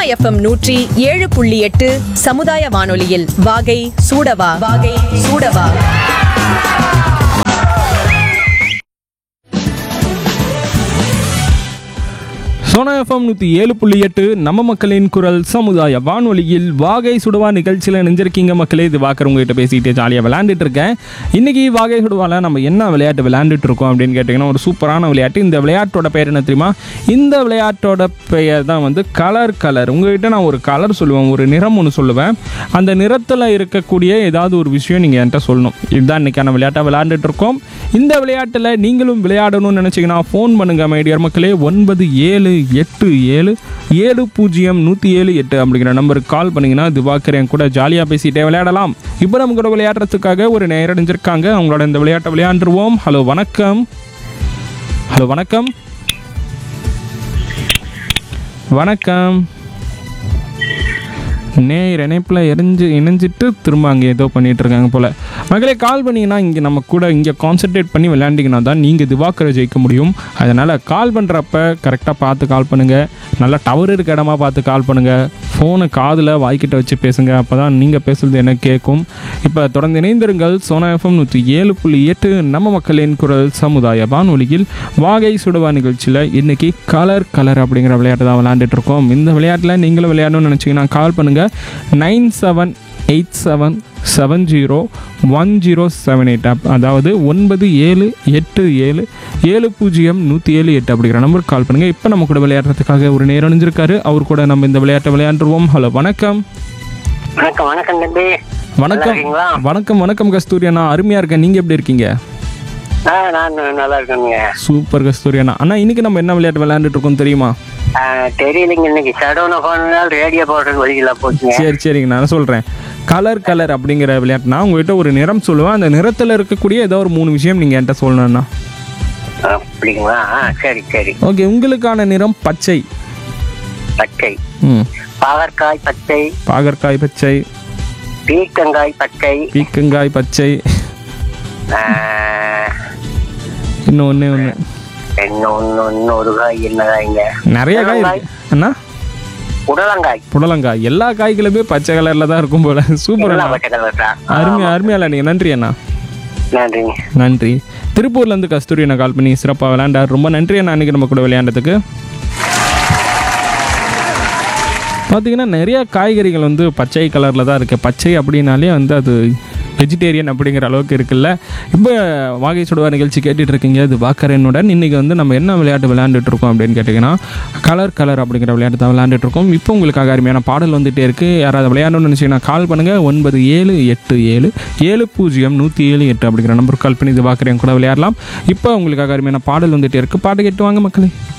FM நூற்றி ஏழு புள்ளி எட்டு சமுதாய வானொலியில் வாகை சூடவா வாகை சூடவா சோனா எஃப்எம் நூற்றி ஏழு புள்ளி எட்டு நம்ம மக்களின் குரல் சமுதாய வானொலியில் வாகை சுடுவா நிகழ்ச்சியில் நினைஞ்சிருக்கீங்க மக்களே இது வாக்கர் உங்ககிட்ட பேசிட்டு ஜாலியாக விளையாண்டுட்டு இருக்கேன் இன்னைக்கு வாகை சுடுவால நம்ம என்ன விளையாட்டு விளையாண்டுட்டு இருக்கோம் அப்படின்னு கேட்டிங்கன்னா ஒரு சூப்பரான விளையாட்டு இந்த விளையாட்டோட பெயர் என்ன தெரியுமா இந்த விளையாட்டோட பெயர் தான் வந்து கலர் கலர் உங்ககிட்ட நான் ஒரு கலர் சொல்லுவேன் ஒரு நிறம் ஒன்று சொல்லுவேன் அந்த நிறத்தில் இருக்கக்கூடிய ஏதாவது ஒரு விஷயம் நீங்கள் என்கிட்ட சொல்லணும் இதுதான் இன்னைக்கான விளையாட்டாக விளையாண்டுட்டு இருக்கோம் இந்த விளையாட்டில் நீங்களும் விளையாடணும்னு நினச்சிங்கன்னா ஃபோன் பண்ணுங்க மைடியர் மக்களே ஒன்பது ஏழு எட்டு ஏழு ஏழு பூஜ்ஜியம் நூற்றி ஏழு எட்டு அப்படிங்கிற நம்பருக்கு கால் பண்ணிங்கன்னா திவாகர் என் கூட ஜாலியாக பேசிட்டே விளையாடலாம் இப்போ நம்ம கூட விளையாடுறதுக்காக ஒரு நேரடைஞ்சிருக்காங்க அவங்களோட இந்த விளையாட்டை விளையாண்டுருவோம் ஹலோ வணக்கம் ஹலோ வணக்கம் வணக்கம் நேர் இணைப்பில் எரிஞ்சு இணைஞ்சிட்டு திரும்ப அங்கே ஏதோ பண்ணிட்டு இருக்காங்க போல் மகளே கால் பண்ணிங்கன்னா இங்கே நம்ம கூட இங்கே கான்சென்ட்ரேட் பண்ணி விளையாண்டிங்கன்னா தான் நீங்கள் திவாக்கரை ஜெயிக்க முடியும் அதனால் கால் பண்ணுறப்ப கரெக்டாக பார்த்து கால் பண்ணுங்கள் நல்லா டவர் இருக்க இடமா பார்த்து கால் பண்ணுங்கள் ஃபோனை காதில் வாய்க்கிட்ட வச்சு பேசுங்க அப்போ தான் நீங்கள் பேசுகிறது எனக்கு கேட்கும் இப்போ தொடர்ந்து இணைந்திருங்கள் சோனா எஃப்எம் நூற்றி ஏழு புள்ளி எட்டு நம்ம மக்களின் குரல் சமுதாய வானொலியில் வாகை சுடுவா நிகழ்ச்சியில் இன்னைக்கு கலர் கலர் அப்படிங்கிற விளையாட்டு தான் விளையாண்டுட்டு இருக்கோம் இந்த விளையாட்டில் நீங்களும் விளையாடணும்னு நினச்சிங்கன்னா கால் பண்ணுங்கள் nine seven eight seven seven zero one zero seven eight அப் அதாவது ஒன்பது ஏழு எட்டு ஏழு ஏழு பூஜ்ஜியம் நூற்றி ஏழு எட்டு அப்படிங்கிற நம்பருக்கு கால் பண்ணுங்கள் இப்போ நம்ம கூட விளையாடுறதுக்காக ஒரு நேரம் அணிஞ்சிருக்காரு அவர் கூட நம்ம இந்த விளையாட்டை விளையாண்டுருவோம் ஹலோ வணக்கம் வணக்கம் வணக்கம் தம்பி நல்லா வணக்கம் இருக்கீங்களா? வணக்கம் வணக்கம் கஸ்தூரி அண்ணா அருமையாக இருக்கேன் நீங்கள் எப்படி இருக்கீங்க ஆ நான் நல்லா இருக்கேங்க சூப்பர் கஸ்தூரி அண்ணா அண்ணா இன்னைக்கு நம்ம என்ன விளையாட்டு விளையாண்டுட்டு இருக்கோம் தெரியுமா ஆ, தெரியலைங்க இன்னைக்கு சடவுன போனால் ரேடியோ போடுறது வழியில போச்சுங்க சரி சரிங்க நான் சொல்கிறேன் கலர் கலர் அப்படிங்கிற விளையாட்டுனா உங்ககிட்ட ஒரு நிறம் சொல்லுவேன் அந்த நிறத்தில் இருக்கக்கூடிய ஏதோ ஒரு மூணு விஷயம் நீங்கள் என்கிட்ட சொல்லணும்ண்ணா அப்படிங்களா ஆ, சரி சரி ஓகே உங்களுக்கான நிறம் பச்சை பச்சை ம் பாகற்காய் பச்சை பாகற்காய் பச்சை பீக்கங்காய் பச்சை பீக்கங்காய் பச்சை ஆ, இன்னும் ஒன்றே ஒன்று இன்னும் ஒண்ணு இன்னொரு காய் என்ன காய்ங்க நிறைய காய் இருக்கு அண்ணா புடலங்காய் புடலங்காய் எல்லா காய்களுமே பச்சை கலரில் தான் இருக்கும் போல சூப்பர் எல்லாம் அண்ணா பச்சை கலர் தான் அருமை அருமையால நீங்கள் நன்றி அண்ணா நன்றிங்க நன்றி திருப்பூர்லேருந்து கஸ்தூரி அண்ணா கால் பண்ணி சிறப்பாக விளையாண்டார் ரொம்ப நன்றி அண்ணா அன்றைக்கி நம்ம கூட விளையாண்டதுக்கு பார்த்தீங்கன்னா நிறைய காய்கறிகள் வந்து பச்சை கலரில் தான் இருக்குது பச்சை அப்படின்னாலே வந்து அது வெஜிடேரியன் அப்படிங்கிற அளவுக்கு இருக்குல்ல இப்போ வாகை சுடுவா நிகழ்ச்சி கேட்டுட்டு இருக்கீங்க இது வாக்கரனுடன் இன்றைக்கி வந்து நம்ம என்ன விளையாட்டு விளையாண்டுட்டு இருக்கோம் அப்படின்னு கேட்டிங்கன்னா கலர் கலர் அப்படிங்கிற விளையாட்டு தான் விளையாண்டுட்டு இருக்கோம் இப்போ உங்களுக்காக அருமையான பாடல் வந்துகிட்டே இருக்குது யாராவது விளையாடணும்னு நினச்சிங்கன்னா கால் பண்ணுங்கள் ஒன்பது ஏழு எட்டு ஏழு ஏழு பூஜ்ஜியம் நூற்றி ஏழு எட்டு அப்படிங்கிற நம்பருக்கு கால் பண்ணி இது வாக்கரையும் கூட விளையாடலாம் இப்போ உங்களுக்காக அருமையான பாடல் வந்துகிட்டே இருக்குது பாட்டு கேட்டு வாங்க மக்களே